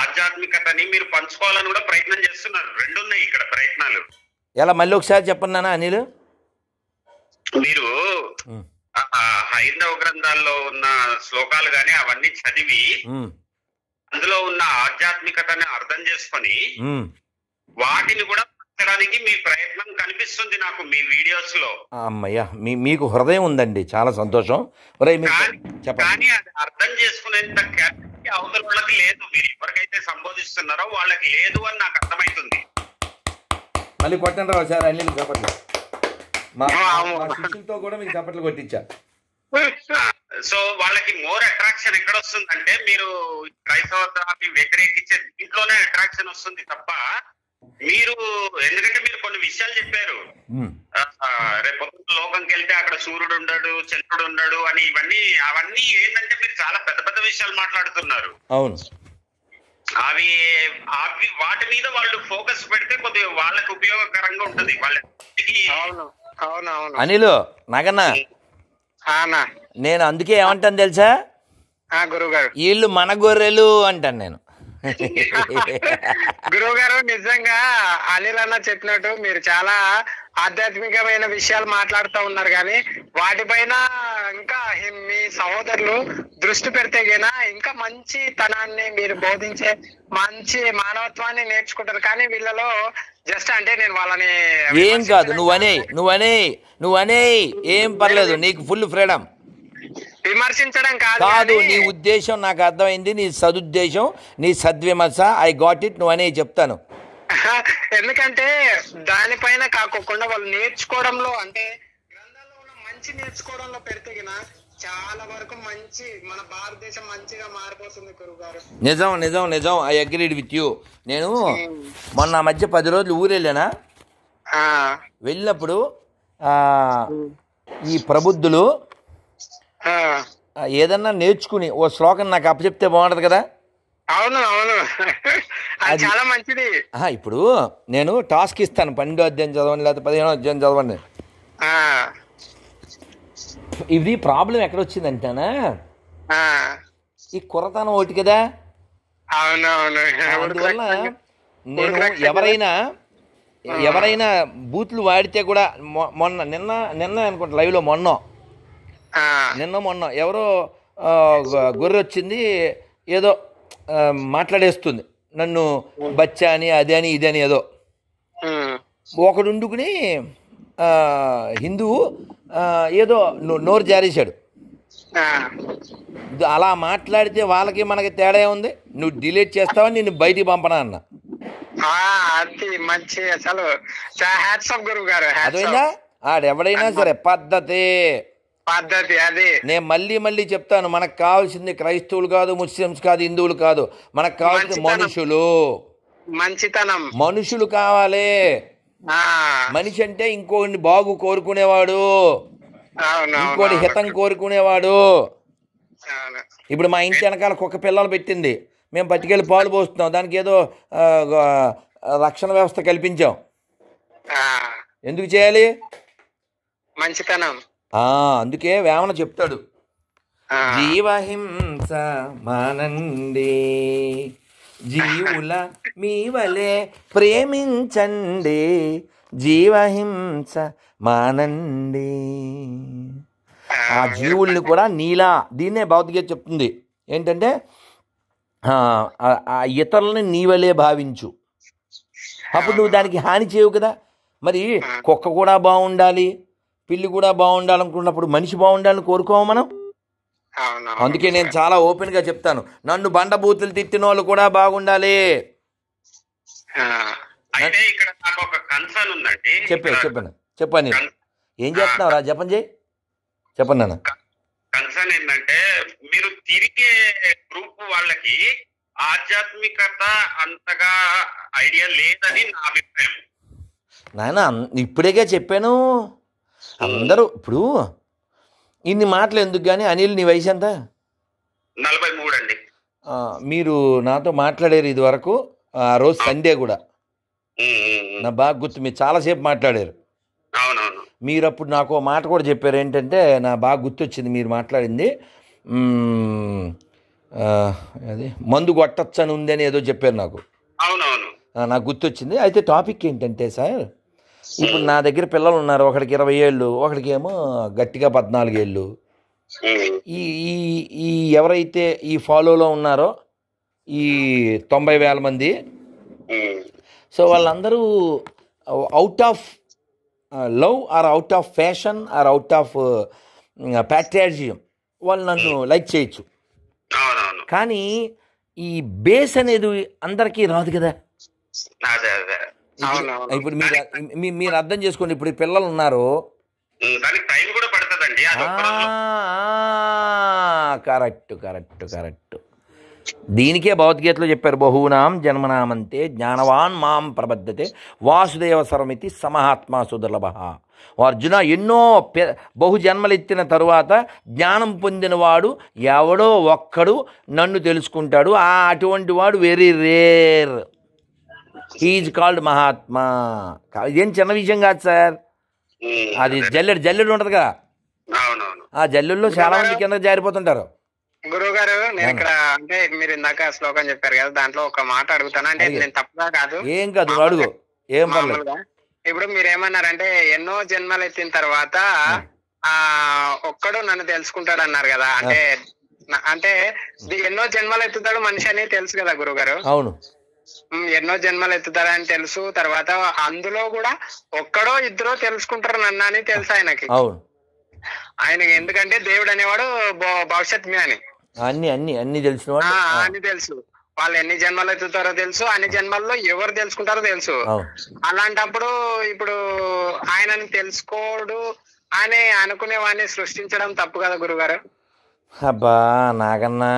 ఆధ్యాత్మికతని మీరు పంచుకోవాలని కూడా ప్రయత్నం చేస్తున్నారు రెండు ఉన్నాయి ఇక్కడ ప్రయత్నాలు ఎలా మళ్ళీ ఒకసారి చెప్పండి నాన్న అనిల్ మీరు ఉమ్, ఆ, ఆ, హైందవ గ్రంథాల్లో ఉన్న శ్లోకాలు గాని అవన్నీ చదివి ఉమ్, అందులో ఉన్న ఆధ్యాత్మికతని అర్థం చేసుకొని ఉమ్. వాటిని కూడా పంచడానికి మీ ప్రయత్నం కనిపిస్తుంది నాకు మీ వీడియోస్ లో అమ్మయ్య మీ మీకు హృదయం ఉందండి చాలా సంతోషం ఒరే మీకు కానీ చెప్పండి కానీ అది అర్థం చేసుకునేంత కెపాసిటీ అవతల వాళ్ళకి లేదు మీరు ఎవరికైతే సంబోధిస్తున్నారో వాళ్ళకి లేదు అని నాకు అర్థమవుతుంది మళ్ళీ కొట్టండి రావు సార్ అనిల్ చప్పట్లు మా ఆ, మా శిష్యులతో కూడా మీకు చప్పట్లు కొట్టించా సో వాళ్ళకి మోర్ అట్రాక్షన్ ఎక్కడ వస్తుందంటే మీరు క్రైస్తవత్వాన్ని వ్యతిరేకించే దీంట్లోనే అట్రాక్షన్ వస్తుంది తప్ప మీరు ఎందుకంటే మీరు కొన్ని విషయాలు చెప్పారు ఉమ్, ఆ, ఆ, రేపు పొద్దున్న లోకంకి వెళ్తే అక్కడ సూర్యుడు ఉండడు చంద్రుడు ఉండడు అని ఇవన్నీ అవన్నీ ఏంటంటే మీరు చాలా పెద్ద పెద్ద విషయాలు మాట్లాడుతున్నారు అవును అవి అవి వాటి మీద వాళ్ళు ఫోకస్ పెడితే కొద్దిగా వాళ్ళకి ఉపయోగకరంగా ఉంటుంది వాళ్ళకి అవును అవును అవును అనిల్ నాగన్న ఆనా నేను అందుకే ఏమంటాను తెలుసా ఆ గురువు గారు వీళ్ళు మన గొర్రెలు అంటాను నేను గురువు గారు నిజంగా అనిల్ అన్న చెప్పినట్టు మీరు చాలా ఆధ్యాత్మికమైన విషయాలు మాట్లాడుతూ ఉన్నారు కానీ వాటిపైన ఇంకా హి- మీ సహోదరులు దృష్టి పెడితే గినా ఇంకా మంచి తనాన్ని మీరు బోధించే మంచి మానవత్వాన్ని నేర్చుకుంటారు కానీ వీళ్ళలో జస్ట్ అంటే నేను వాళ్ళని ఏం కాదు నువ్వనే నువ్వనే నువ్వనే ఏం పర్లేదు నీకు ఫుల్ ఫ్రీడమ్ విమర్శించడం కాదు కాదు కానీ- నీ ఉద్దేశం నాకు అర్థమైంది నీ సదుద్దేశం నీ సద్విమర్శ ఐ గాట్ ఇట్ నువ్వు అనే చెప్తాను ఎందుకంటే దానిపైన కాకోకుండా వాళ్ళు నేర్చుకోవడంలో అంటే గ్రంథాల్లో ఉన్న మంచి నేర్చుకోవడంలో పెడితే గిన చాలా వరకు మంచి మన భారతదేశం మంచిగా మారిపోతుంది గురువు గారు నిజం నిజం నిజం ఐ అగ్రీడ్ విత్ యూ నేను మొన్న ఆ మధ్య పది రోజులు ఊరు వెళ్ళానా ఆ, వెళ్ళినప్పుడు ఆ, ఈ ప్రబుద్ధులు ఆ, ఆ, ఏదన్నా నేర్చుకుని ఓ శ్లోకం నాకు అప్పచెప్తే బాగుంటుంది కదా అవును అవును అది చాలా మంచిది ఆహా, ఇప్పుడు నేను టాస్క్ ఇస్తాను పన్నెండో అధ్యాయం చదవండి లేకపోతే పదిహేనో అధ్యాయం చదవండి ఆ, ఇది ప్రాబ్లం ఎక్కడ వచ్చిందంటేనా ఆ, ఈ కుర్రతనం ఒకటి కదా అవును అవును అందువల్ల నేను ఎవరైనా ఎవరైనా బూతులు వాడితే కూడా మొ- మొన్న నిన్న నిన్న అనుకుంటా లైవ్లో మొన్న ఆ, నిన్న మొన్న ఎవరో ఆ, గొ- గొర్రె వచ్చింది ఏదో ఆ, మాట్లాడేస్తుంది నన్ను బచ్చా అని అది అని ఇది అని ఏదో ఉమ్, ఒకడు ఉండుకుని ఆ, హిందువు ఆ, ఏదో నో- నోరు జారేశాడు ఆ, ఇది అలా మాట్లాడితే వాళ్ళకి మనకి తేడా ఉంది నువ్వు డిలీట్ చేస్తావా నిన్ను బయటికి పంపనా అన్న ఆ, అది మంచి అసలు హ్యాట్స్ ఆఫ్ గురువు గారు hats off. అదైనా ఆడెవడైనా సరే పద్ధతి పద్ధతి అది నేను మళ్ళీ మళ్ళీ చెప్తాను మనకు కావాల్సింది క్రైస్తవులు కాదు ముస్లిమ్స్ కాదు హిందువులు కాదు మనకు కావాల్సింది మంచితనం. మనుషులు మంచితనం మనుషులు కావాలి ఆ మనిషి అంటే ఇంకోడిని బాగు కోరుకునేవాడు అవును ఇంకోటి అవును, హితం కోరుకునేవాడు అవును. ఇప్పుడు మా ఇంటి వెనకాల కుక్క పిల్లలు పెట్టింది మేము పట్టుకెళ్ళి పాలు పోస్తున్నాం దానికి ఏదో ఆ, ఆ, రక్షణ వ్యవస్థ కల్పించాం ఆ, ఎందుకు చేయాలి మంచితనం ఆ, అందుకే వేమన చెప్తాడు ఆ, జీవహింస మానండి జీవుల మీ వలె ప్రేమించండి జీవహింస మానండి ఆ జీవుల్ని కూడా నీలా దీన్నే భౌతికత చెప్తుంది ఏంటంటే ఆ, ఆ- ఆ ఇతరులని నీవలే భావించు అప్పుడు నువ్వు దానికి హాని చేయవు కదా మరి కుక్క కూడా బాగుండాలి పిల్లి కూడా బాగుండాలనుకున్నప్పుడు మనిషి బాగుండాలని కోరుకోము మనం అవును అందుకే నేను చాలా ఓపెన్గా చెప్తాను నన్ను బండబూతులు తిట్టిన వాళ్ళు కూడా బాగుండాలి ఆ, అయితే ఇక్కడ నాకు ఒక కన్సర్న్ ఉందండి చెప్పే చెప్పండి చెప్పండి నేను ఏం చేస్తున్నావు రా చెప్పండి చేయి చెప్పండి నాన్న కన్సర్న్ ఏంటంటే మీరు తిరిగే గ్రూప్ వాళ్ళకి ఆధ్యాత్మికత అంతగా ఐడియా లేదని నా అభిప్రాయం నాయన అన్- ఇప్పుడేగా చెప్పాను అందరూ ఇప్పుడు ఇన్ని మాటలు ఎందుకు కానీ అనిల్ నీ వయసు ఎంత నలభై మూడు అండి ఆ, మీరు నాతో మాట్లాడారు ఇది వరకు ఆ రోజు సండే కూడా ఉమ్, ఉమ్, ఉమ్. నా బాగా గుర్తు మీరు చాలాసేపు మాట్లాడారు అవునవును మీరు అప్పుడు నాకు ఓ మాట కూడా చెప్పారు ఏంటంటే నా బాగా గుర్తొచ్చింది మీరు మాట్లాడింది మ్మ్, ఆ, అది మందు కొట్టచ్చని ఉందని ఏదో చెప్పారు నాకు అవునవును ఆ, నాకు గుర్తొచ్చింది అయితే టాపిక్ ఏంటంటే సార్ ఇప్పుడు నా దగ్గర పిల్లలు ఉన్నారు ఒకడికి ఇరవై ఏళ్ళు ఒకడికి ఏమో గట్టిగా పద్నాలుగేళ్ళు ఉమ్, ఈ ఈ ఈ ఎవరైతే ఈ ఫాలోలో ఉన్నారో ఈ తొంభై వేల మంది ఉమ్, సో వాళ్ళందరూ out of love or out of fashion or out of patriotism వాళ్ళు నన్ను లైక్ చేయొచ్చు అవునవును కానీ ఈ బేస్ అనేది అందరికీ రాదు కదా అదే అదే అవునవును ఇప్పుడు మీరు మీ- మీరు అర్థం చేసుకోండి ఇప్పుడు ఈ పిల్లలు ఉన్నారు ఉమ్, దానికి టైం కూడా పడుతుందండి అది ఒక్క రోజులో కరెక్ట్ కరెక్ట్ కరెక్ట్ దీనికే భగవద్గీతలో చెప్పారు బహూనాం జన్మనామంతే జ్ఞానవాన్ మాం ప్రబద్ధతే వాసుదేవ సర్వమితి సమహాత్మా సుదుర్లభ ఓ అర్జున ఎన్నో పె బహు జన్మలెత్తిన తరువాత జ్ఞానం పొందినవాడు ఎవడో ఒక్కడు నన్ను తెలుసుకుంటాడు ఆ అటువంటి వాడు very rare he's called Mahatma కా- ఇదేం చిన్న విషయం కాదు సార్ ఉమ్, అది జల్లెడు జల్లెడు ఉంటుంది కదా అవునవును ఆ జల్లెల్లో చాలా మంది కింద జారిపోతుంటారు గురువు గారు నేను ఇక్కడ అంటే మీరు ఇందాక శ్లోకం చెప్పారు కదా దాంట్లో ఒక మాట అడుగుతాను అంటే అడిగే. నేను తప్పుగా కాదు ఏం కాదు నువ్వు అడుగు ఏం పర్లేదు మామూలుగా ఇప్పుడు మీరు ఏమన్నారంటే ఎన్నో జన్మలు ఎత్తిన తర్వాత ఆ ఒక్కడు నన్ను తెలుసుకుంటాడు అన్నారు కదా అంటే నా- అంటే ఇది ఎన్నో జన్మలు ఎత్తుతాడు మనిషి అని తెలుసు కదా గురుగారు అవును ఉమ్, ఎన్నో జన్మలు ఎత్తుతాడని తెలుసు తర్వాత అందులో కూడా ఒక్కడో ఇద్దరో తెలుసుకుంటారు నన్ను అని తెలుసు ఆయనకి అవును ఆయనకి ఎందుకంటే దేవుడు అనేవాడు భ- భవిష్యత్ మీ అని అన్ని అన్ని అన్ని తెలిసిన ఆ, వాడు అని తెలుసు వాళ్ళు ఎన్ని జన్మలు ఎత్తుతారో తెలుసు అన్ని జన్మల్లో ఎవరు తెలుసుకుంటారో తెలుసు అవును అలాంటప్పుడు ఇప్పుడు ఆయనని తెలుసుకోడు అని అనుకునే వాడిని సృష్టించడం తప్పు కదా గురుగారు అబ్బా నాకన్నా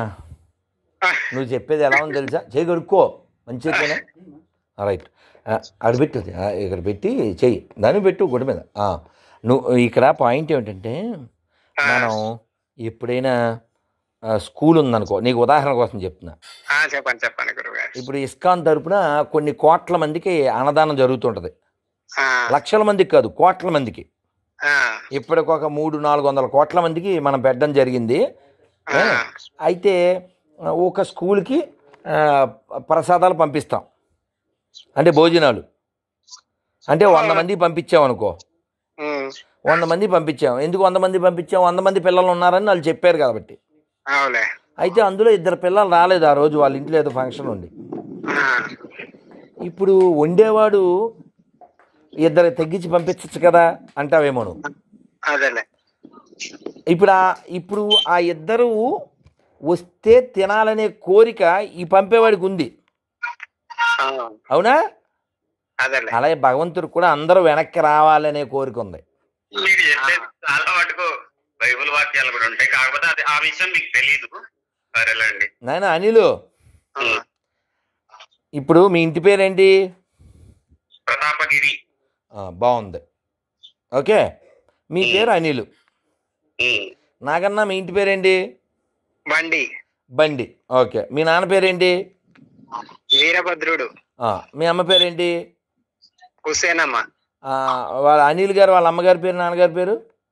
నువ్వు చెప్పేది ఎలా ఉంది తెలుసా చేయి కడుక్కో మంచిగానే రైట్ అక్కడ పెట్టు అది. ఆ, ఇక్కడ పెట్టి చెయ్యి దాన్ని పెట్టు గుడి మీద ఆ, నువ్వు ఇక్కడ పాయింట్ ఏమిటంటే మనం ఎప్పుడైనా ఆ, స్కూల్ ఉందనుకో నీకు ఉదాహరణ కోసం చెప్తున్నా ఆ, చెప్పండి చెప్పండి గురుగారు ఇప్పుడు ఇస్కాన్ తరపున కొన్ని కోట్ల మందికి అన్నదానం జరుగుతుంటుంది ఆ, లక్షల మందికి కాదు కోట్ల మందికి ఆ, ఇప్పటికి ఒక మూడు నాలుగు వందల కోట్ల మందికి మనం పెట్టడం జరిగింది ఆ, అయితే ఆ, ఒక స్కూల్కి ఆ, ప్రసాదాలు పంపిస్తాం అంటే భోజనాలు అంటే వంద మంది పంపించాం అనుకో ఉమ్, వంద మంది పంపించాం ఎందుకు వంద మంది పంపించాం వంద మంది పిల్లలు ఉన్నారని వాళ్ళు చెప్పారు కాబట్టి అవులే అయితే అందులో ఇద్దరు పిల్లలు రాలేదు ఆ రోజు వాళ్ళ ఇంట్లో ఏదో ఫంక్షన్ ఉంది ఆ, ఇప్పుడు వండేవాడు ఇద్దరు తగ్గించి పంపించచ్చు కదా అంటావేమో నువ్వు అదేలే ఇప్పుడు ఆ ఇప్పుడు ఆ ఇద్దరు వస్తే తినాలనే కోరిక ఈ పంపేవాడికి ఉంది ఆ, అవునా అదేలే అలాగే భగవంతుడికి కూడా అందరూ వెనక్కి రావాలనే కోరిక ఉంది మీరు చెప్పేది చాలా మటుకు బైబుల్ వాక్యాలు కూడా ఉంటాయి కాకపోతే అది ఆ విషయం మీకు తెలీదు సరేలేండి నాయన అనిలు ఆ, ఇప్పుడు మీ ఇంటి పేరేంటి ప్రతాపగిరి ఆ, బాగుంది ఓకే మీ పేరు అనిలు ఉమ్, నాకన్నా మీ ఇంటి పేరేంటి బండి బండి ఓకే మీ నాన్న పేరేంటి వీరభద్రుడు ఆ, మీ అమ్మ పేరేంటి హుసేనమ్మ ఆ, వాళ్ళ అనిల్ గారు వాళ్ళ అమ్మగారి పేరు నాన్నగారి పేరు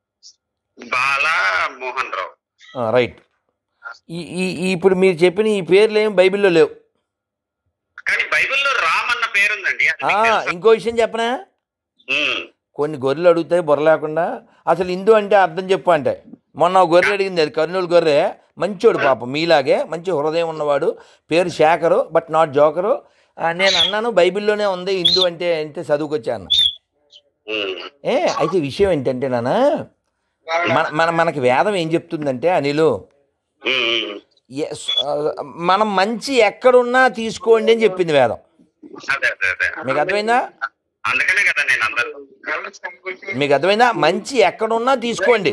బాలా మోహన్ రావు ఆ, రైట్ ఈ ఈ ఈ ఇప్పుడు మీరు చెప్పిన ఈ పేర్లు ఏమి బైబిల్లో లేవు కానీ బైబిల్లో రామ్ అన్న పేరుందండి అది ఆ, మీకు తెలుసా? ఇంకో విషయం చెప్పనా ఉమ్, కొన్ని గొర్రెలు అడుగుతాయి బుర్ర లేకుండా అసలు హిందూ అంటే అర్థం చెప్పు అంటే మొన్న ఒక గొర్రె అడిగింది అది కర్నూలు గొర్రె మంచోడు పాపం మీలాగే మంచి హృదయం ఉన్నవాడు పేరు శేఖరు బట్ నాట్ జోకరు ఆ, నేను అన్నాను బైబిల్లోనే ఉంది హిందూ అంటే అంటే చదువుకొచ్చాను ఉమ్, ఏ అయితే విషయం ఏంటంటే నాన్న మన మన మనకి వేదం ఏం చెప్తుందంటే అనిలు ఉమ్, ఉమ్. ఎస్, ఆ, మనం మంచి ఎక్కడున్నా తీసుకోండి అని చెప్పింది వేదం అదే అదే అదే మీకు అర్థమైందా అందుకనే కదా నేను అందరు మీకు అర్థమైందా మంచి ఎక్కడున్నా తీసుకోండి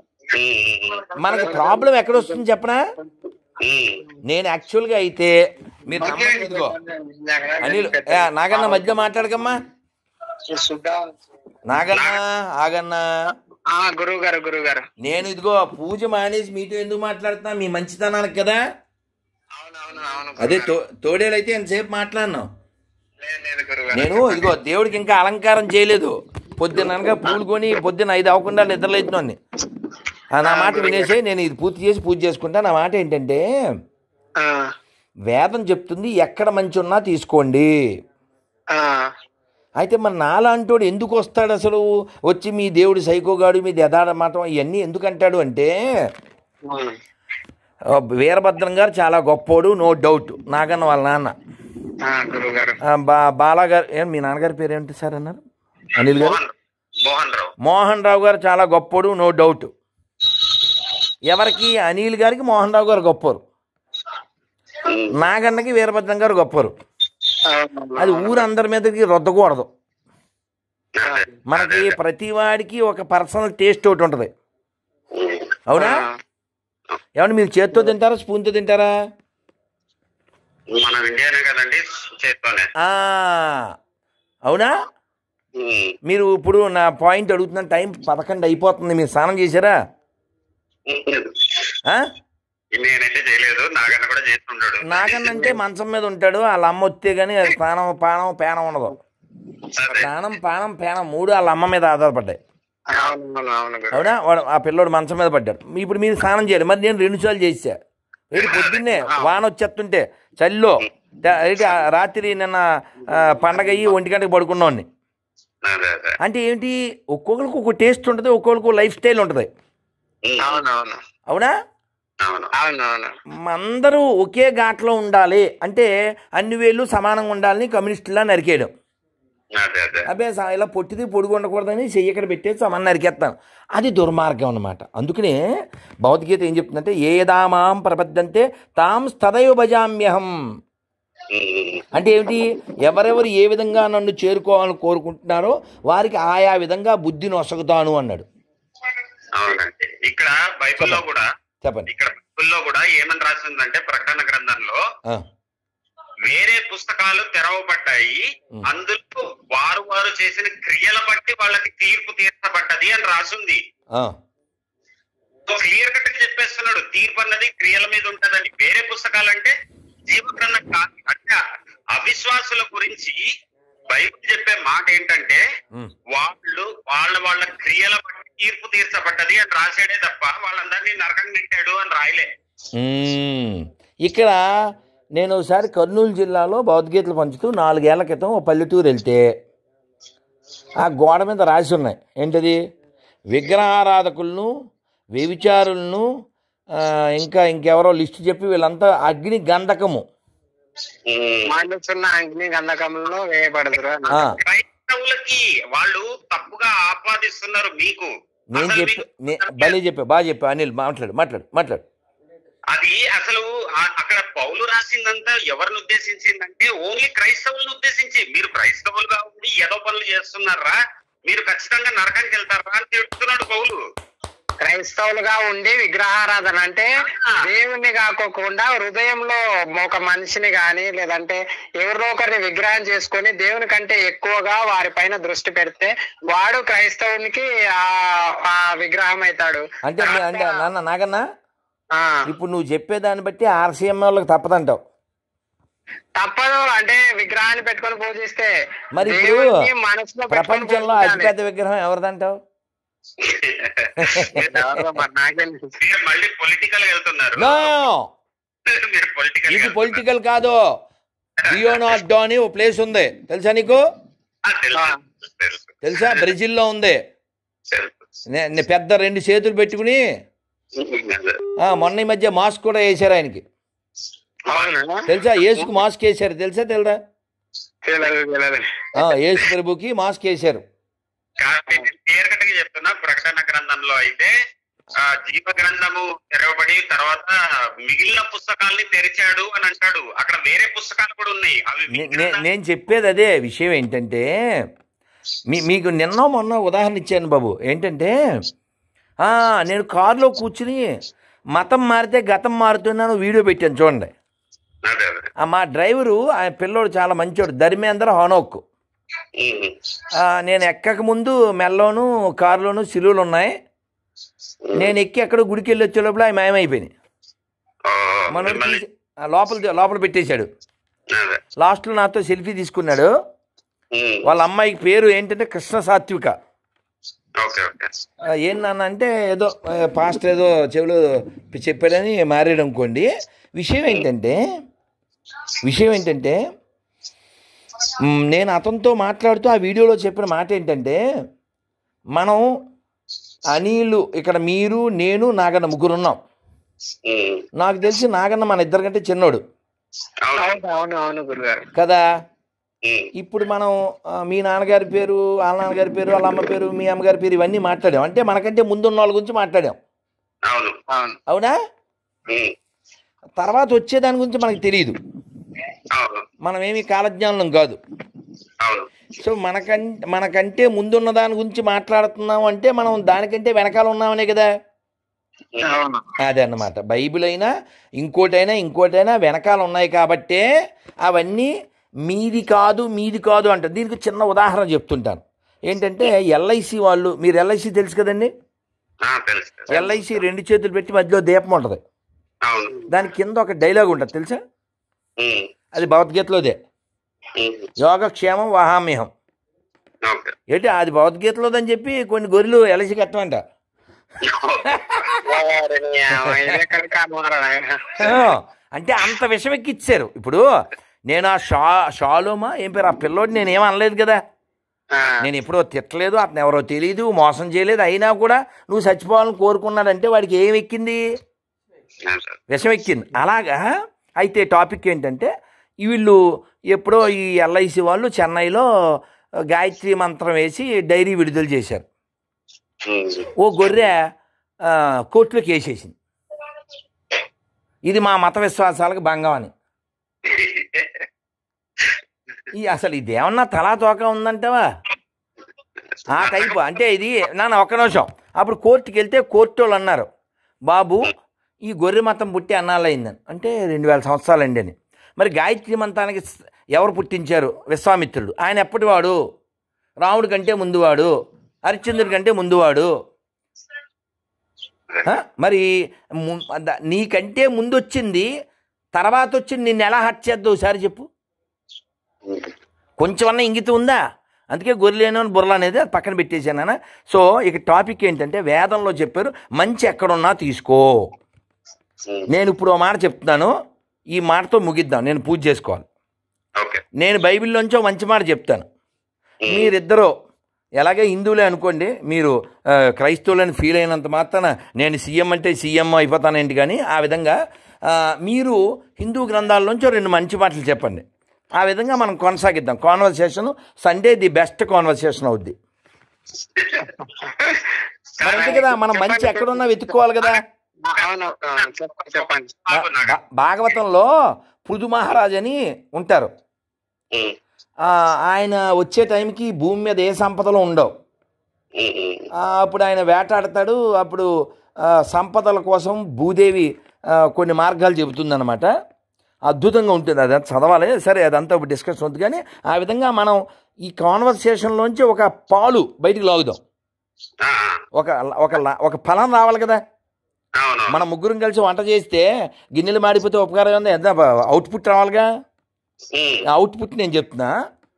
మనకి ప్రాబ్లం ఎక్కడ వస్తుంది చెప్పనా నేను యాక్చువల్గా అయితే మీరు నమ్మండి ఇదిగో అనిల్ ఏ, నాగన్న మధ్యలో మాట్లాడకమ్మా నాగన్న ఆగన్నా ఆ గురువు గారు గురువు గారు నేను ఇదిగో పూజ మానేసి మీతో ఎందుకు మాట్లాడుతున్నా మీ మంచితనానికి కదా అవునవును అవును అదే తో తోడేలైతే ఎంతసేపు మాట్లాడినాం లేదు లేదు గురువు గారు నేను ఇదిగో దేవుడికి ఇంకా అలంకారం చేయలేదు పొద్దున్న అనగా పూలు కొని పొద్దున్న ఐదు అవ్వకుండా నిద్రలేతున్నాను నా మాట వినేసి నేను ఇది పూర్తి చేసి పూజ చేసుకుంటా నా మాట ఏంటంటే ఆ, వేదం చెప్తుంది ఎక్కడ మంచి ఉన్నా తీసుకోండి ఆ, అయితే మరి నాలాంటోడు ఎందుకు వస్తాడు అసలు వచ్చి మీ దేవుడు సైకోగాడు మీ దదాడ మాటం ఇవన్నీ ఎందుకు అంటాడు అంటే ఉమ్, ఆ, వీరభద్రం గారు చాలా గొప్పోడు నో డౌట్ నాగన్న వాళ్ళ నాన్న ఆ, గురువు గారు ఆ, బా బాలాగారు ఏం మీ నాన్నగారి పేరు ఏంటి సార్ అన్నారు అనిల్ గారు మోహన్ మోహన్ రావు మోహన్ రావు గారు చాలా గొప్పోడు నో డౌట్ ఎవరికి అనిల్ గారికి మోహన్ రావు గారు గొప్పరు నాగన్నకి వీరభద్రం గారు గొప్పరు అది ఊరందరి మీదకి రుద్దకూడదు అదే. మనకి ప్రతి వాడికి ఒక పర్సనల్ టేస్ట్ ఒకటి ఉంటుంది అవునా ఏమన్నా మీరు చేత్తో తింటారా స్పూన్తో తింటారా మనం ఇండియానే కదండి చేత్తోనే ఆ, అవునా ఉమ్. మీరు ఇప్పుడు నా పాయింట్ అడుగుతున్న టైం పదకొండు అయిపోతుంది మీరు స్నానం చేశారా ఆ? నేనైతే చేయలేదు నాగన్న కూడా చేస్తుంటాడు నాగన్న అంటే మంచం మీద ఉంటాడు వాళ్ళ అమ్మ వస్తే కానీ అది ప్రాణం పానం పేనం ఉండదు అదే. ప్రాణం పానం పేనం మూడు వాళ్ళ అమ్మ మీద ఆధారపడ్డాయి అవును అవును అవును గురువు అవునా వాడు ఆ పిల్లోడు మంచం మీద పడ్డాడు ఇప్పుడు మీరు స్నానం చేయాలి మరి నేను రెండు సార్లు చేసా ఏంటి పొద్దున్నే వాన వచ్చేస్తుంటే చలిలో తే- ఏంటి ఆ రాత్రి నిన్న ఆ, పండగ అయ్యి ఒంటి గంటకి పడుకున్నాన్ని అదే అదే అంటే ఏంటి ఒక్కొక్కరికి ఒక టేస్ట్ ఉంటుంది ఒక్కొక్కరికి లైఫ్ స్టైల్ ఉంటుంది ఉమ్. అవును అవును అవునా అవును అవును అవును అందరూ ఒకే ఘాట్లో ఉండాలి అంటే అన్ని వేళ్ళు సమానంగా ఉండాలని కమ్యూనిస్టులా నరికేయడం అదే అదే అబ్బే సా- ఇలా పొట్టిది పొడుగు ఉండకూడదని చెయ్యి ఇక్కడ పెట్టేసి సమానం నరికేస్తాను అది దుర్మార్గం అనమాట అందుకనే భగవద్గీత ఏం చెప్తుందంటే ఏదామాం ప్రబద్ధంతే తాం స్తదైవ భజామ్యహం ఉమ్. అంటే ఏమిటి ఎవరెవరు ఏ విధంగా నన్ను చేరుకోవాలని కోరుకుంటున్నారో వారికి ఆయా విధంగా బుద్ధిని ఒసగుతాను అన్నాడు అవునండి ఇక్కడ బైబిల్లో కూడా చెప్పండి ఇక్కడ బైబిల్లో కూడా ఏమని రాసిందంటే ప్రకటన గ్రంథంలో ఆ, వేరే పుస్తకాలు తెరవబడ్డాయి ఉమ్. అందులో వారు వారు చేసిన క్రియల బట్టి వాళ్ళకి తీర్పు తీర్చబడ్డది అని రాసుంది ఆ, క్లియర్ కట్ గా చెప్పేస్తున్నాడు తీర్పు అన్నది క్రియల మీద ఉంటదని వేరే పుస్తకాలంటే జీవగ్రంథం కాదు అంటే అవిశ్వాసుల గురించి బైబిల్ చెప్పే మాట ఏంటంటే ఉమ్. వాళ్ళు వాళ్ళ వాళ్ళ క్రియల బట్టి తీర్పు తీర్చబడ్డది అని రాసాడే తప్ప వాళ్ళందరినీ నరకం నెట్టాడు అని రాయలే మ్మ్. ఇక్కడ నేను ఒకసారి కర్నూలు జిల్లాలో భగవద్గీతలు పంచుతూ నాలుగేళ్ల క్రితం ఒక పల్లెటూరు వెళ్తే ఆ గోడ మీద రాసి ఉన్నాయి ఏంటది విగ్రహారాధకులను వ్యభిచారులను ఆ, ఇంకా ఇంకెవరో లిస్ట్ చెప్పి వీళ్ళంతా అగ్ని గంధకము ఉమ్. మండుచున్న అగ్ని గంధకంలో వేయబడదురు అని ఆ, క్రైస్తవులకి వాళ్ళు తప్పుగా ఆపాదిస్తున్నారు మీకు నేను అసలు చెప్పి మీకు- నే- భలే చెప్పా బాగా చెప్పా అనిల్ మాట్లాడు మాట్లాడు మాట్లాడు అది అసలు ఆ- అక్కడ పౌలు రాసిందంతా ఎవరిని ఉద్దేశించిందంటే ఓన్లీ క్రైస్తవులను ఉద్దేశించి మీరు క్రైస్తవులుగా ఉండి ఏదో పనులు చేస్తున్నారా మీరు ఖచ్చితంగా నరకానికి వెళ్తారా అని తిడుతున్నాడు పౌలు క్రైస్తవులుగా ఉండి విగ్రహారాధన అంటే ఆ. దేవుణ్ణి కాకోకుండా హృదయంలో ఒక మనిషిని గాని లేదంటే ఎవరినో ఒకరిని విగ్రహం చేసుకొని దేవుని కంటే ఎక్కువగా వారి పైన దృష్టి పెడితే వాడు క్రైస్తవునికి ఆ ఆ విగ్రహం అవుతాడు అంటే నే- అంటే నాన్న నాగన్నా ఆ, ఇప్పుడు నువ్వు చెప్పేదాన్ని బట్టి ఆర్సీఎం వాళ్ళకి తప్పదంటావు తప్పదు అంటే విగ్రహాన్ని పెట్టుకొని పూజిస్తే మరి ఇప్పుడు దేవుణ్ణి మనసులో పెట్టుకొని ప్రపంచంలో పూజించాలి. అతిపెద్ద విగ్రహం ఎవరిదంటావు ఎవరో మరి నాకేం తెలుసు. మీరు మళ్ళీ పొలిటికల్ వెళ్తున్నారు నో మీరు పొలిటికల్ ఇది పొలిటికల్ కాదు లియోనార్డో అని ఓ ప్లేస్ ఉంది తెలుసా నీకు తెలుసు తెలుసు తెలుసా బ్రెజిల్లో ఉంది తెలుసు నే- నే పెద్ద రెండు చేతులు పెట్టుకుని అదే. ఆ, మొన్న ఈ మధ్య మాస్క్ కూడా వేశారు ఆయనకి అవునా తెలుసా యేసుకు మాస్క్ వేశారు తెలుసా తెలుదా తెలియదు తెలియదు ఆ, యేసు ప్రభుకి మాస్క్ వేశారు కాబట్టి నేను క్లియర్ కట్ గా చెప్తున్నా ప్రకటన గ్రంథంలో అయితే ఆ జీవ గ్రంథము తెరవబడి తర్వాత మిగిలిన పుస్తకాల్ని తెరిచాడు అని అంటాడు అక్కడ వేరే పుస్తకాలు కూడా ఉన్నాయి అవి నే- నే- విగ్రహాలు- నేను చెప్పేది అదే విషయం ఏంటంటే మీ మీకు నిన్న మొన్న ఉదాహరణ ఇచ్చాను బాబు ఏంటంటే ఆ, నేను కారులో కూర్చుని మతం మారితే గతం మారుతున్నాను వీడియో పెట్టాను చూడండి అదే అదే ఆ, మా డ్రైవరు ఆ పిల్లోడు చాలా మంచోడు ధర్మేంద్ర హనోక్ ఉమ్. ఆ, నేను ఎక్కక ముందు మెల్లోను కారులోను సిలువలు ఉన్నాయి నేను ఎక్కి ఎక్కడ గుడికి వెళ్ళి వచ్చే లోపల ఆయన మాయమైపోయినాయి ఓ, మనోడు మిమ్మల్ని- తీసి ఆ, లోపల లోపల పెట్టేశాడు అదే లాస్ట్లో నాతో సెల్ఫీ తీసుకున్నాడు ఉమ్. వాళ్ళ అమ్మాయికి పేరు ఏంటంటే కృష్ణ సాత్విక ఓకే ఓకే ఆ, ఏంటి నాన్న అంటే ఏదో ఆ, పాస్టర్ ఏదో చెవిలో చెప్పాడని మారాడు అనుకోండి విషయం ఏంటంటే విషయం ఏంటంటే మ్, నేను అతనితో మాట్లాడుతూ ఆ వీడియోలో చెప్పిన మాట ఏంటంటే మనం అనిలు ఇక్కడ మీరు నేను నాగన్న ముగ్గురు ఉన్నాం ఉమ్. నాకు తెలిసి నాగన్న మన ఇద్దరికంటే చిన్నోడు అవును అవును అవును అవును గురుగారు కదా ఉమ్. ఇప్పుడు మనం ఆ, మీ నాన్నగారి పేరు వాళ్ళ నాన్నగారి పేరు వాళ్ళ అమ్మ పేరు మీ అమ్మగారి పేరు ఇవన్నీ మాట్లాడాం అంటే మనకంటే ముందున్న వాళ్ళ గురించి మాట్లాడాం అవును అవును అవునా ఉమ్. తర్వాత వచ్చే దాని గురించి మనకు తెలియదు అవును మనం ఏమి కాలజ్ఞానం కాదు అవును సో మనకం మనకంటే ముందున్న దాని గురించి మాట్లాడుతున్నాం అంటే మనం దానికంటే వెనకాల ఉన్నామనే కదా అవును అదే అన్నమాట బైబిల్ అయినా ఇంకోటైనా ఇంకోటైనా వెనకాల ఉన్నాయి కాబట్టే అవన్నీ మీది కాదు మీది కాదు అంట దీనికి చిన్న ఉదాహరణ చెప్తుంటాను ఏంటంటే ఎల్ఐసి వాళ్ళు మీరు ఎల్ఐసి తెలుసు కదండి ఆ, తెలుసు తెలుసు. ఎల్ఐసి రెండు చేతులు పెట్టి మధ్యలో దీపం ఉంటుంది అవును దాని కింద ఒక డైలాగ్ ఉంటుంది తెలుసా ఉమ్. అది భగవద్గీతలోదే ఉమ్. యోగక్షేమం వహామ్యహం ఓకే ఏంటి అది భగవద్గీతలోదని చెప్పి కొన్ని గొర్రెలు ఎలసి కట్టమంట ఇది ఎక్కడ కాదురా నాయన. ఆ, అంటే అంత విషం ఎక్కిచ్చారు ఇప్పుడు నేను ఆ షా షాలోమా ఏం పేరు ఆ పిల్లోడు నేను ఏం అనలేదు కదా ఆ, నేను ఎప్పుడో తిట్టలేదు అతను ఎవరో తెలియదు మోసం చేయలేదు అయినా కూడా నువ్వు చచ్చిపోవాలని కోరుకున్నాడంటే వాడికి ఏం ఎక్కింది ఆ, సార్. విషం ఎక్కింది అలాగా అయితే టాపిక్ ఏంటంటే వీళ్ళు ఎప్పుడో ఈ ఎల్ఐసి వాళ్ళు చెన్నైలో గాయత్రి మంత్రం వేసి డైరీ విడుదల చేశారు ఉమ్. ఓ గొర్రె ఆ, కోర్టులో కేసేసింది ఇది మా మత విశ్వాసాలకు భంగం అని ఈ అసలు ఇదేమన్నా తలా తోక ఉందంటావా ఆ టైపు అంటే ఇది నాన్న ఒక్క నిమిషం అప్పుడు కోర్టుకి వెళ్తే కోర్టు వాళ్ళు అన్నారు బాబు ఈ గొర్రె మతం పుట్టి అన్నాళ్ళయిందని అంటే రెండు వేల సంవత్సరాలండి అని మరి గాయత్రి మంతానికి స్- ఎవరు పుట్టించారు విశ్వామిత్రుడు ఆయన ఎప్పటివాడు రాముడి కంటే ముందువాడు హరిశ్చంద్రుడి కంటే ముందువాడు ఆ? మరి ము- ద- నీకంటే ముందు వచ్చింది తర్వాత వచ్చింది నిన్ను ఎలా హట్ చేద్దావు ఒకసారి చెప్పు ఉమ్. కొంచెం అన్న ఇంగితం ఉందా అందుకే గొర్రెలేను బుర్రలు అనేది అది పక్కన పెట్టేశాను సో ఇక టాపిక్ ఏంటంటే వేదంలో చెప్పారు మంచి ఎక్కడున్నా తీసుకో ఉమ్. నేను ఇప్పుడు ఓ మాట చెప్తున్నాను ఈ మాటతో ముగిద్దాం నేను పూజ చేసుకోవాలి ఓకే నేను బైబిల్లోంచో మంచి మాట చెప్తాను ఉమ్. మీరిద్దరూ ఎలాగే హిందువులే అనుకోండి మీరు ఆ, క్రైస్తవులని ఫీల్ అయినంత మాత్రాన నేను సీఎం అంటే సీఎం అయిపోతానేంటి కానీ ఆ విధంగా ఆ, మీరు హిందూ గ్రంథాల్లోంచి రెండు మంచి మాటలు చెప్పండి ఆ విధంగా మనం కొనసాగిద్దాం conversation Sunday the best conversation అవుద్ది మరి అంతే కదా మనం మంచి ఎక్కడున్నా వెతుక్కోవాలి కదా అవును అవును, చెప్పండి చెప్పండి బాగు నాగా. భా- భాగవతంలో పృథు మహారాజ్ అని ఉంటారు ఉమ్. ఆ, ఆయన వచ్చే టైంకి భూమి మీద ఏ సంపదలు ఉండవు ఉమ్. ఉమ్. ఆ, అప్పుడు ఆయన వేటాడతాడు అప్పుడు ఆ, సంపదల కోసం భూదేవి ఆ, కొన్ని మార్గాలు చెబుతుందన్నమాట అద్భుతంగా ఉంటుంది అది చదవాలి సరే అదంతా ఇప్పుడు డిస్కషన్ వద్దు కానీ ఆ విధంగా మనం ఈ కాన్వర్సేషన్లోంచి ఒక పాలు బయటికి లాగుదాం ఆ, ఒక ఒక ల- ఒక ఫలం రావాలి కదా అవును మన ముగ్గురం కలిసి వంట చేస్తే గిన్నెలు మాడిపోతే ఉపకారం ఉంది ఎంత అవుట్పుట్ రావాలిగా ఉమ్. ఆ అవుట్పుట్ నేను చెప్తున్నా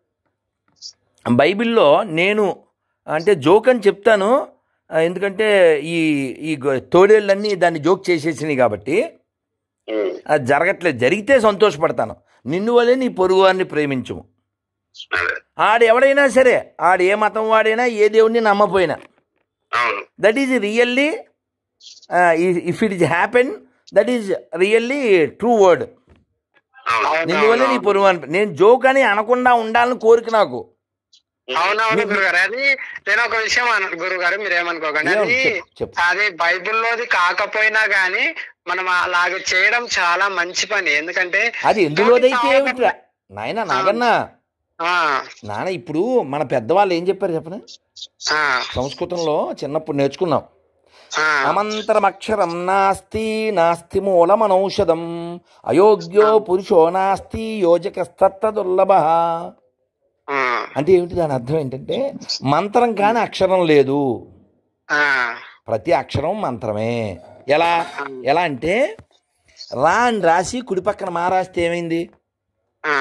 బైబిల్లో నేను అంటే జోక్ అని చెప్తాను ఆ, ఎందుకంటే ఈ ఈ గొ- తోడేళ్ళన్నీ దాన్ని జోక్ చేసేసినాయి కాబట్టి ఉమ్. అది జరగట్లేదు జరిగితే సంతోషపడతాను నిన్ను వల్లే నీ పొరుగు వారిని ప్రేమించము అదే ఆడు ఎవడైనా సరే ఆడు ఏ మతం వాడైనా ఏ దేవుడిని నమ్మపోయినా అవును that is really if it is happen that is really true word అవును నిన్ను వల్లే నీ పొరుగు అని నేను జోక్ అని అనకుండా ఉండాలని కోరిక నాకు అవునవును గురుగారు అది నేను ఒక విషయం అన్నాను గురుగారు మీరు ఏమనుకోకండి ఏం అది చెప్పు, చెప్పు. అది బైబిల్లోది కాకపోయినా గానీ మనం అలాగ చేయడం చాలా మంచి పని ఎందుకంటే అది ఎందులోదైతే ఏమిట్రా నాయన నాగన్న ఆ, నాన్న ఇప్పుడు మన పెద్దవాళ్ళు ఏం చెప్పారు చెప్పన ఆ, సంస్కృతంలో చిన్నప్పుడు నేర్చుకున్నాం ఆ, అమంతరమక్షరం నాస్తి నాస్తి మూలమనౌషధం అయోగ్యో పురుషో నాస్తి యోజకస్తత్త దుర్లభ ఆ, అంటే ఏమిటి దాని అర్థం ఏంటంటే మంత్రం కాని అక్షరం లేదు ఆ, ప్రతి అక్షరం మంత్రమే ఎలా ఎలా అంటే రా అని రాసి కుడి పక్కన మా రాస్తే ఏమైంది ఆ,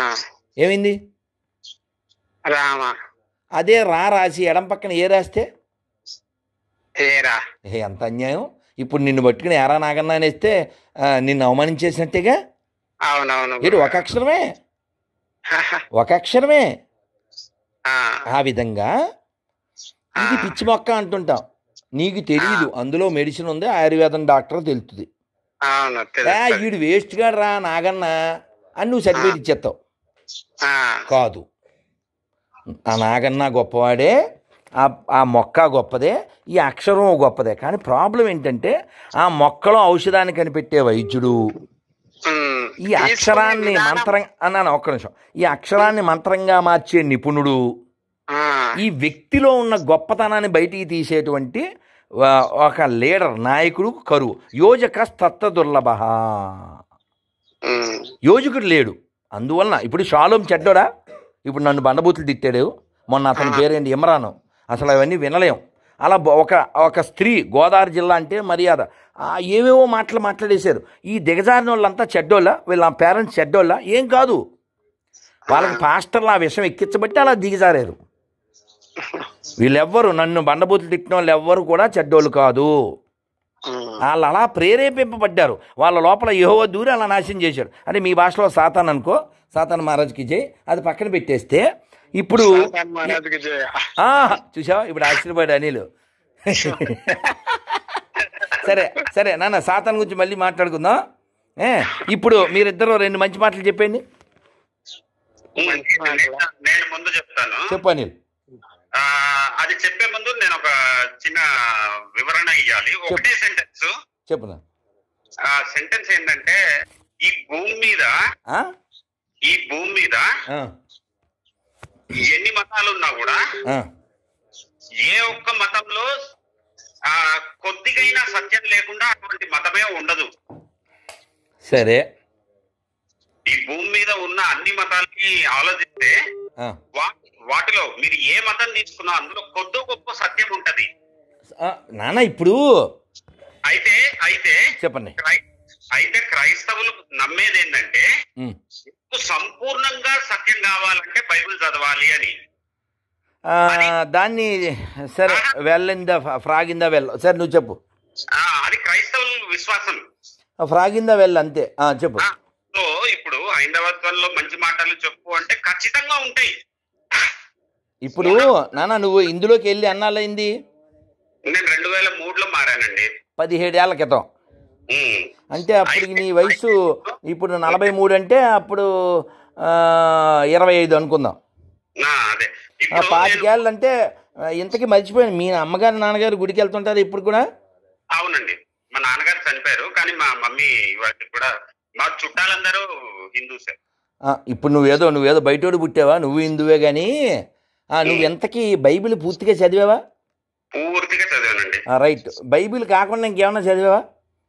ఏమైంది రామ అదే రా రాసి ఎడం పక్కన ఏ రాస్తే ఏరా ఏ ఎంత అన్యాయం ఇప్పుడు నిన్ను పట్టుకుని ఎరా నాగన్నా అనేస్తే ఆ, నిన్ను అవమానించేసినట్టేగా అవునవును ఇది ఒక అక్షరమే ఒక అక్షరమే ఆ, ఆ విధంగా ఇది పిచ్చి మొక్క అంటుంటాం నీకు తెలియదు అందులో మెడిసిన్ ఉంది ఆయుర్వేదం డాక్టర్ తెలుస్తుంది అవును ఏ తెలుస్తుంది. వీడు వేస్ట్ గా రా నాగన్న అని నువ్వు సర్టిఫికేట్ ఇచ్చేస్తావు ఆ, కాదు ఆ నాగన్న గొప్పవాడే ఆ ఆ మొక్క గొప్పదే ఈ అక్షరం గొప్పదే కానీ ప్రాబ్లం ఏంటంటే ఆ మొక్కలో ఔషధాన్ని కనిపెట్టే వైద్యుడు ఉమ్, ఈ తీసుకునే అక్షరాన్ని విధానం- మంత్రం అన్నాను ఒక్క నిమిషం ఈ అక్షరాన్ని మంత్రంగా మార్చే నిపుణుడు ఆ, ఈ వ్యక్తిలో ఉన్న గొప్పతనాన్ని బయటికి తీసేటువంటి ఆ, ఒక లీడర్ నాయకుడు కరువు యోజక తత్వ దుర్లభ ఉమ్, యోజకుడు లేడు అందువలన ఇప్పుడు షాలోం చెడ్డోడా ఇప్పుడు నన్ను బండబూతులు తిట్టాడు మొన్న అతని పేరేంటి ఇమ్రాను అసలు అవన్నీ వినలేం అలా బ- ఒక ఒక స్త్రీ గోదావరి జిల్లా అంటే మర్యాద ఆ, ఏవేవో మాటలు మాట్లాడేశారు ఈ దిగజారిన వాళ్ళంతా చెడ్డోళ్ళ వీళ్ళ పేరెంట్స్ చెడ్డోళ్ళ ఏం కాదు వాళ్ళకి పాస్టర్లు ఆ విషయం ఎక్కించబట్టి అలా దిగజారారు వీళ్ళెవ్వరు నన్ను బండబూతులు తిట్టిన వాళ్ళు ఎవ్వరు కూడా చెడ్డోళ్ళు కాదు ఉమ్, వాళ్ళు అలా ప్రేరేపింపబడ్డారు వాళ్ళ లోపల యెహోవా దూరి అలా నాశనం చేశాడు అంటే మీ భాషలో సాతాన్ అనుకో సాతాన్ మహారాజుకి జై అది పక్కన పెట్టేస్తే ఇప్పుడు సాతాన్ మహారాజుకి జయ. ఆ, చూసావా ఇప్పుడు ఆశ్చర్యపోయాడు అనిల్ సరే సరే నాన్న సాతాన్ గురించి మళ్ళీ మాట్లాడుకుందాం ఏ ఇప్పుడు మీరిద్దరు రెండు మంచి మాటలు చెప్పండి మంచి మాట. నేను- నేను ముందు చెప్తాను చెప్పు అనిల్ ఆ, అది చెప్పే ముందు నేను ఒక చిన్న వివరణ ఇవ్వాలి ఒకటే సెంటెన్స్ చెప్పు నా ఆ సెంటెన్స్ ఏంటంటే ఈ భూమి మీద ఆ? ఈ భూమి మీద ఆ, ఎన్ని మతాలు ఉన్నా కూడా ఆ, ఏ ఒక్క మతంలో ఆ కొద్దిగైనా సత్యం లేకుండా అటువంటి మతమే ఉండదు సరే ఈ భూమి మీద ఉన్న అన్ని మతాలకి ఆలోచిస్తే ఆ, వా- వాటిలో మీరు ఏ మతం తీసుకున్నా అందులో కొద్ది గొప్ప సత్యం ఉంటది ఆ, నాన్న ఇప్పుడు అయితే అయితే చెప్పండి క్రై- అయితే క్రైస్తవులు నమ్మేది ఏంటంటే ఉమ్. సంపూర్ణంగా సత్యం కావాలంటే బైబిల్ చదవాలి అని ఆ, దాన్ని సరే వెళ్ళిందా ఫ్రాగిందా వెళ్ళ సరే నువ్వు చెప్పు ఆ, అది క్రైస్తవుల విశ్వాసం ఫ్రాగిందా వెళ్ళ అంతే ఆ, చెప్పు ఆ, సో ఇప్పుడు హైందవత్వంలో మంచి మాటలు చెప్పు అంటే ఖచ్చితంగా ఉంటాయి ఇప్పుడు నాన్న నువ్వు ఇందులోకి వెళ్ళి అన్నాళ్ళైంది నేను రెండు వేల మూడులో మారానండి పదిహేడేళ్ల క్రితం ఉమ్. అంటే అప్పటికి నీ వయసు ఇప్పుడు నలభై మూడు అంటే అప్పుడు ఆ, ఇరవై ఐదు అనుకుందాం ఆ, అదే ఆ, ఇప్పుడు నేను- పాతికేళ్ళు అంటే ఆ, ఇంతకీ మర్చిపోయాను మీ అమ్మగారు నాన్నగారు గుడికి వెళ్తుంటారు ఇప్పుడు కూడా అవునండి మా నాన్నగారు చనిపోయారు కానీ మా మమ్మీ వాటికి కూడా మా చుట్టాలందరూ హిందూసే ఆ, ఇప్పుడు నువ్వేదో నువ్వేదో బయటోడు పుట్టావా నువ్వు హిందువే కానీ ఆ, నువ్వు ఎంతకీ బైబిల్ పూర్తిగా చదివావా పూర్తిగా చదివానండి ఆ, రైట్ బైబిల్ కాకుండా ఇంకేమన్నా చదివావా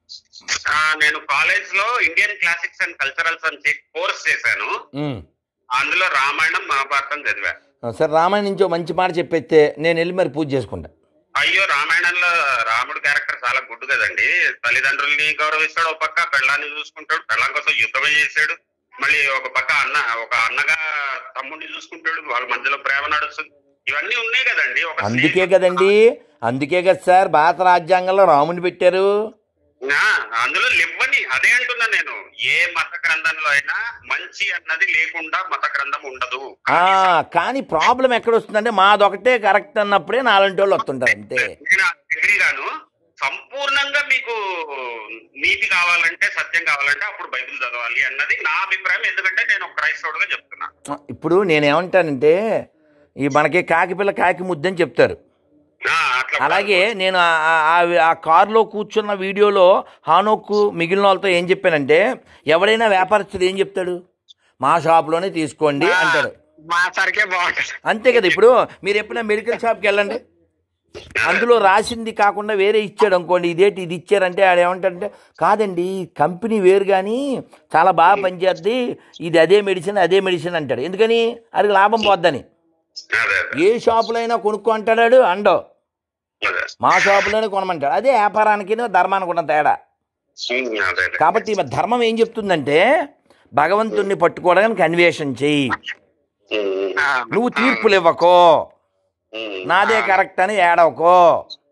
ఆ, నేను కాలేజ్ లో ఇండియన్ క్లాసిక్స్ అండ్ కల్చరల్స్ అని చెప్పి కోర్స్ చేశాను ఉమ్. అందులో రామాయణం మహాభారతం చదివా ఆ, సరే రామాయణం నుంచి ఓ మంచి మాట చెప్పేస్తే నేను వెళ్ళి మరి పూజ చేసుకుంటా అయ్యో రామాయణంలో రాముడు క్యారెక్టర్ చాలా గుడ్ కదండి తల్లిదండ్రుల్ని గౌరవిస్తాడు ఒక పక్క పెళ్ళాన్ని చూసుకుంటాడు పెళ్ళాం కోసం యుద్ధమే చేశాడు మళ్ళీ ఒక పక్క అన్న ఒక అన్నగా తమ్ముడిని చూసుకుంటాడు వాళ్ళ మధ్యలో ప్రేమ నడుస్తుంది ఇవన్నీ ఉన్నాయి కదండి ఒక అందుకే స్నేహితుడు- కదండి అందుకే కదా సార్ భారత రాజ్యాంగంలో రాముని పెట్టారు ఆ, అందులో లేవని అదే అంటున్నా నేను ఏ మత గ్రంథంలో అయినా మంచి అన్నది లేకుండా మత గ్రంథం ఉండదు ఆ, కానీ ప్రాబ్లం ఎక్కడ వస్తుందంటే మాదొకటే కరెక్ట్ అన్నప్పుడే నాలంటి వాళ్ళు వస్తుంటారు అంతే నేను అగ్రి గాను సంపూర్ణంగా మీకు నీతి కావాలంటే సత్యం కావాలంటే అప్పుడు బైబిల్ చదవాలి అన్నది నా అభిప్రాయం ఎందుకంటే నేను ఒక క్రైస్తవుడుగా చెప్తున్నా ఇప్పుడు నేనేమంటానంటే ఈ మనకి కాకి పిల్ల కాకి ముద్దని చెప్తారు ఆ, అట్లా అలాగే నేను ఆ- ఆ- ఆ- ఆ కారులో కూర్చున్న వీడియోలో హానోక్కు మిగిలిన వాళ్ళతో ఏం చెప్పానంటే ఎవడైనా వ్యాపారస్తుడు ఏం చెప్తాడు మా షాప్లోనే తీసుకోండి అంటాడు మా సరికే బాగుంటది అంతే కదా ఇప్పుడు మీరు ఎప్పుడైనా మెడికల్ షాప్కి వెళ్ళండి అందులో రాసింది కాకుండా వేరే ఇచ్చాడు అనుకోండి ఇదేంటి ఇది ఇచ్చారంటే ఆడ ఏమంటాడంటే కాదండి ఈ కంపెనీ వేరు కానీ చాలా బాగా పనిచేద్ది ఇది అదే మెడిసిన్ అదే మెడిసిన్ అంటాడు ఎందుకని అది లాభం పోద్దని అదే ఏ షాపులో అయినా కొనుక్కో అంటాడు అండో అదే మా షాపులోనే కొనమంటాడు అదే వ్యాపారానికి ధర్మానికి ఉన్న తేడా ఉమ్, అదే అదే. కాబట్టి ఈమె ధర్మం ఏం చెప్తుందంటే భగవంతుణ్ణి పట్టుకోవడానికి అన్వేషణ చెయ్యి ఉమ్, ఉమ్, ఆ, నువ్వు తీర్పులు ఇవ్వకో ఉమ్. నాదే కరెక్ట్ అని ఏడవకో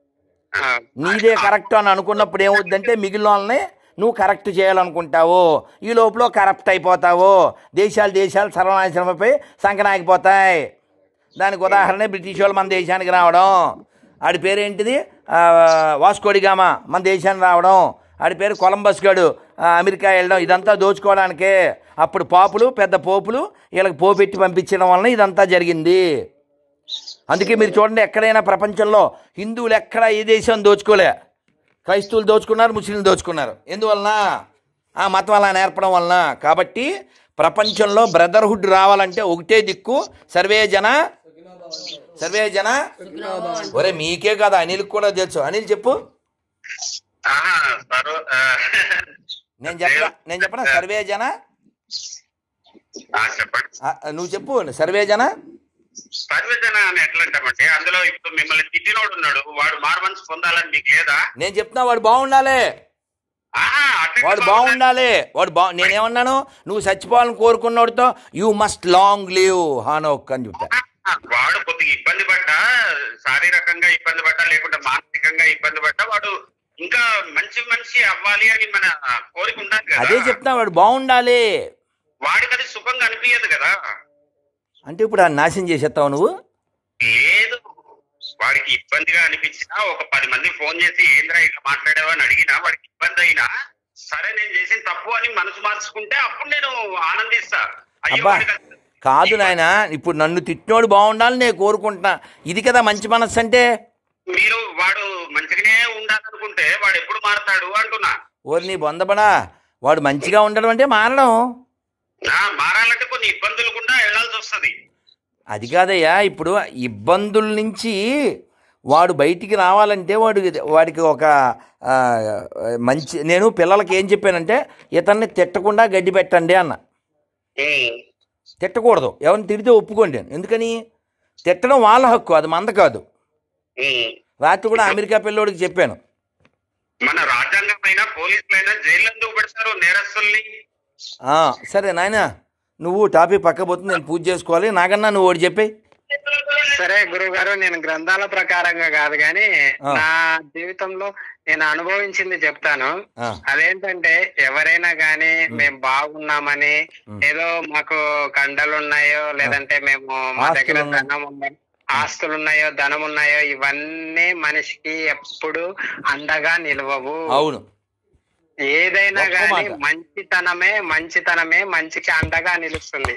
ఆ, నీదే కరెక్ట్ అని అనుకున్నప్పుడు ఏమవుద్దంటే మిగిలిన వాళ్ళని నువ్వు కరెక్ట్ చేయాలనుకుంటావు ఈ లోపల కరప్ట్ అయిపోతావు దేశాలు దేశాలు సర్వనాశనం అయిపోయి సంకనాగిపోతాయి దానికి ఉదాహరణ బ్రిటిష్ వాళ్ళు మన దేశానికి రావడం ఆడి పేరు ఏంటిది ఆ, వాస్కోడిగామా మన దేశానికి రావడం ఆడి పేరు కొలంబస్ గడు ఆ, అమెరికా వెళ్ళడం ఇదంతా దోచుకోవడానికే అప్పుడు పాపులు పెద్ద పోపులు వీళ్ళకి పోపెట్టి పంపించడం వలన ఇదంతా జరిగింది అందుకే మీరు చూడండి ఎక్కడైనా ప్రపంచంలో హిందువులు ఎక్కడ ఏ దేశం దోచుకోలే క్రైస్తవులు దోచుకున్నారు ముస్లింలు దోచుకున్నారు ఎందువలన ఆ మతం అలా నేర్పడం వలన కాబట్టి ప్రపంచంలో బ్రదర్హుడ్ రావాలంటే ఒకటే దిక్కు సర్వే జన సర్వే జన ఒరే మీకే కదా అనిల్కి కూడా తెలుసు అనిల్ చెప్పు ఆహా, సర్వ ఆ, నేను చెప్పనా నేను చెప్పనా సర్వే జన ఆ, చెప్పండి ఆ, నువ్వు చెప్పు సర్వే జన సర్వేజన అని ఎట్లా అంటామంటే అందులో ఇప్పుడు మిమ్మల్ని తిట్టినోడు ఉన్నాడు వాడు మార్మన్స్ పొందాలని మీకు లేదా నేను చెప్తున్నా వాడు బాగుండాలి ఆహా, అట్లా వాడు బాగుండాలి. బాగుండాలి వాడు బా నేనేమన్నాను నువ్వు చచ్చిపోవాలని కోరుకున్నోడితో యూ మస్ట్ లాంగ్ లివ్ హానోక్ అని చెప్పా ఆ, వాడు కొద్దిగా ఇబ్బంది పడ్డా శారీరకంగా ఇబ్బంది పడ్డా లేకుంటే మానసికంగా ఇబ్బంది పడ్డా వాడు ఇంకా మంచి మనిషి అవ్వాలి అని మన కోరిక ఉండాలి కదా అదే చెప్తున్నా వాడు బాగుండాలి వాడికి అది సుఖంగా అనిపించదు కదా అంటే ఇప్పుడు ఆ నాశనం చేసేస్తావు నువ్వు లేదు వాడికి ఇబ్బందిగా అనిపించినా ఒక పది మంది ఫోన్ చేసి ఏంద్రా ఇట్లా మాట్లాడావా అని అడిగినా వాడికి ఇబ్బంది అయినా సరే నేను చేసిన తప్పు అని మనసు మార్చుకుంటే అప్పుడు నేను ఆనందిస్తా అయ్యో అబ్బా వాడికి అది- కాదు నాయన ఇప్పుడు నన్ను తిట్టినోడు బాగుండాలి నేను కోరుకుంటున్నా ఇది కదా మంచి మనస్సు అంటే మీరు వాడు మంచిగానే ఉండాలనుకుంటే వాడు ఎప్పుడు మారతాడు అంటున్నా ఓరి నీ బొందబడా వాడు మంచిగా ఉండడం అంటే మారడం ఆ, మారాలంటే కొన్ని ఇబ్బందులు గుండా వెళ్లాల్సి వస్తది అది కాదయ్యా ఇప్పుడు ఇబ్బందుల నుంచి వాడు బయటికి రావాలంటే వాడు వాడికి ఒక ఆ, మంచి నేను పిల్లలకి ఏం చెప్పానంటే ఇతన్ని తిట్టకుండా గడ్డి పెట్టండి అన్న ఉమ్. తిట్టకూడదు ఎవరిని తిడితే ఒప్పుకోండి అని. ఎందుకని తిట్టడం వాళ్ళ హక్కు అది మంద కాదు ఉమ్. రాత్రి కూడా అమెరికా పిల్లోడికి చెప్పాను మన రాజ్యాంగమైనా పోలీసులైనా జైలు ఎందుకు పెడతారు నేరస్తుల్ని ఆ, సరే నాయన నువ్వు టాపిక్ పక్క పోతుంది నేను పూజ చేసుకోవాలి నాకన్నా నువ్వు ఒకటి చెప్పి సరే గురువు గారు నేను గ్రంథాల ప్రకారంగా కాదు కానీ ఆ. నా జీవితంలో నేను అనుభవించింది చెప్తాను ఆ, అదేంటంటే ఎవరైనా గాని మేము బాగున్నామని ఏదో మాకు కండలు ఉన్నాయో లేదంటే మేము మా దగ్గర ఆస్తులు ఉన్నాయి. ధనం ఉందని ఆస్తులు ఉన్నాయో ధనం ఉన్నాయో ఇవన్నీ మనిషికి ఎప్పుడు అండగా నిలవవు అవును ఏదైనా గొప్ప గాని మాట. మంచితనమే మంచితనమే మంచికి అండగా నిలుస్తుంది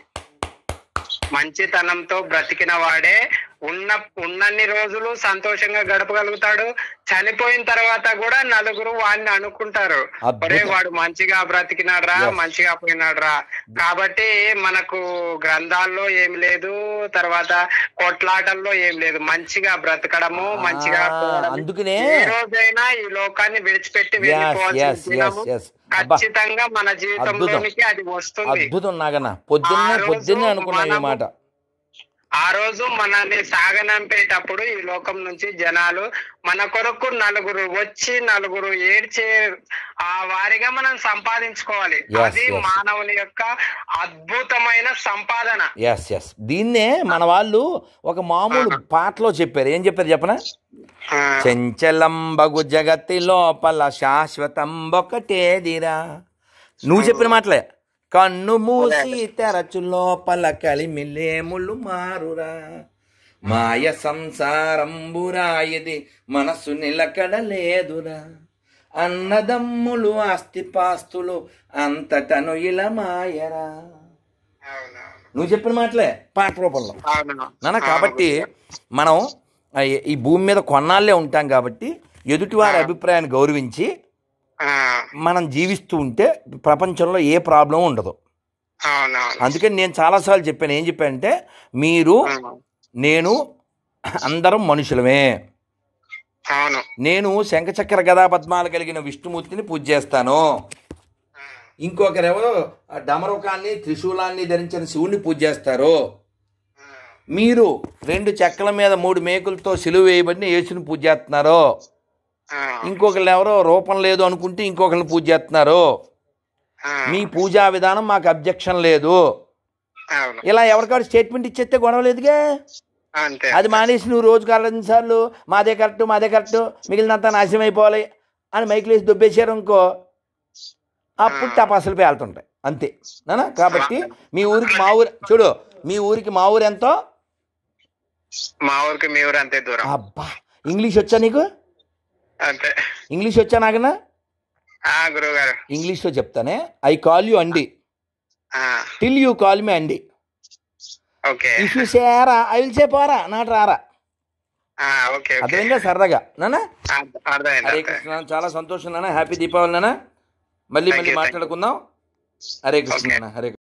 మంచితనంతో బ్రతికిన వాడే ఉన్న ఉన్నన్ని రోజులు సంతోషంగా గడపగలుగుతాడు చనిపోయిన తర్వాత కూడా నలుగురు వాడిని అనుకుంటారు అద్భుతం. ఒరే వాడు మంచిగా బ్రతికినాడ్రా Yes. మంచిగా పోయినాడ్రా కాబట్టి మనకు గ్రంథాల్లో ఏం లేదు తర్వాత కొట్లాటల్లో ఏం లేదు మంచిగా బ్రతకడము మంచిగా ఆ, పోవడము. అందుకనే ఏ రోజైనా ఈ లోకాన్ని విడిచిపెట్టి yes, వెళ్ళిపోవాల్సిన దినము yes. అబ్బా. ఖచ్చితంగా మన జీవితంలోనికి అది వస్తుంది అద్భుతం నాగన్న పొద్దున్నే ఆ రోజు పొద్దున్నే అనుకున్నా ఈ మనము- మాట ఆ రోజు మనల్ని సాగనంపేటప్పుడు ఈ లోకం నుంచి జనాలు మన కొరకు నలుగురు వచ్చి నలుగురు ఏడ్చే ఆ వారిగా మనం సంపాదించుకోవాలి Yes, అది yes. మానవుని యొక్క అద్భుతమైన సంపాదన ఎస్ ఎస్ దీన్నే మన వాళ్ళు ఒక మామూలు పాటలో చెప్పారు ఏం చెప్పారు చెప్పనా ఆ, చెంచలంబగు జగతి లోపల శాశ్వతం ఒకటేదిరా నువ్వు చెప్పిన మాటలే కన్ను మూసి తెరచు లోపల కలిమిలేములు మారురా మాయ సంసారంబురా ఇది మనసు నిలకడలేదురా అన్నదమ్ములు ఆస్తిపాస్తులు అంతటను ఇలా మాయరా నువ్వు చెప్పిన మాటలే పాట రూపంలో అవును. నాన్న కాబట్టి మనం ఆ, ఈ భూమి మీద కొన్నాళ్ళే ఉంటాం కాబట్టి ఎదుటివారి అభిప్రాయాన్ని గౌరవించి ఆ, మనం జీవిస్తూ ఉంటే ప్రపంచంలో ఏ ప్రాబ్లం ఉండదు అవునవును అందుకని నేను చాలాసార్లు చెప్పాను ఏం చెప్పానంటే మీరు అవును. నేను అందరం మనుషులమే అవును నేను శంఖచక్ర గదా పద్మాలు కలిగిన విష్ణుమూర్తిని పూజ చేస్తాను ఇంకొకరెవరో ఆ డమరుకాన్ని త్రిశూలాన్ని ధరించిన శివుణ్ణి పూజ చేస్తారు మీరు రెండు చెక్కల మీద మూడు మేకులతో సిలువ వేయబడిన యేసుని పూజ చేస్తున్నారు ఆ, ఇంకొకళ్ళు ఎవరో రూపం లేదు అనుకుంటే ఇంకొకరిని పూజ చేస్తున్నారు ఆ, మీ పూజా విధానం మాకు అబ్జెక్షన్ లేదు అవును ఇలా ఎవరికాడు స్టేట్మెంట్ ఇచ్చేస్తే గొడవ లేదుగా అంతే అది మానేసి నువ్వు రోజుకు అరవై సార్లు మాదే కరెక్ట్ మాదే కరెక్ట్ మిగిలినంతా నాశనం అయిపోవాలి అని మైకులు వేసి దుబ్బేశారు ఇంకో అప్పుడు టపాసులు పేలుతుంటాయి అంతే నానా కాబట్టి మీ ఊరికి మా ఊరు చూడు మీ ఊరికి మా ఊరు ఎంతో మా ఊరికి మీ ఊరు అంతే దూరం అబ్బా ఇంగ్లీష్ వచ్చా నీకు అంతే ఇంగ్లీష్ వచ్చా నాకన్నా ఆ గురువు గారు ఇంగ్లీష్లో చెప్తానే ఐ కాల్ యూ అండి ఆ, టిల్ యూ కాల్ మీ అండి ఓకే ఇఫ్ యూ సేరా ఐ విల్ సే పోరా నాట్ రారా ఆ, ఓకే ఓకే అర్థమైందా సరదాగా నానా ఆ, అర్థమైంది హరే అర్థమైంది. కృష్ణ చాలా సంతోషం నాన్న హ్యాపీ దీపావళి నాన్న మళ్ళీ Thank మళ్ళీ you, thank you. మాట్లాడుకుందాం హరే కృష్ణ Okay. నాన్న హరే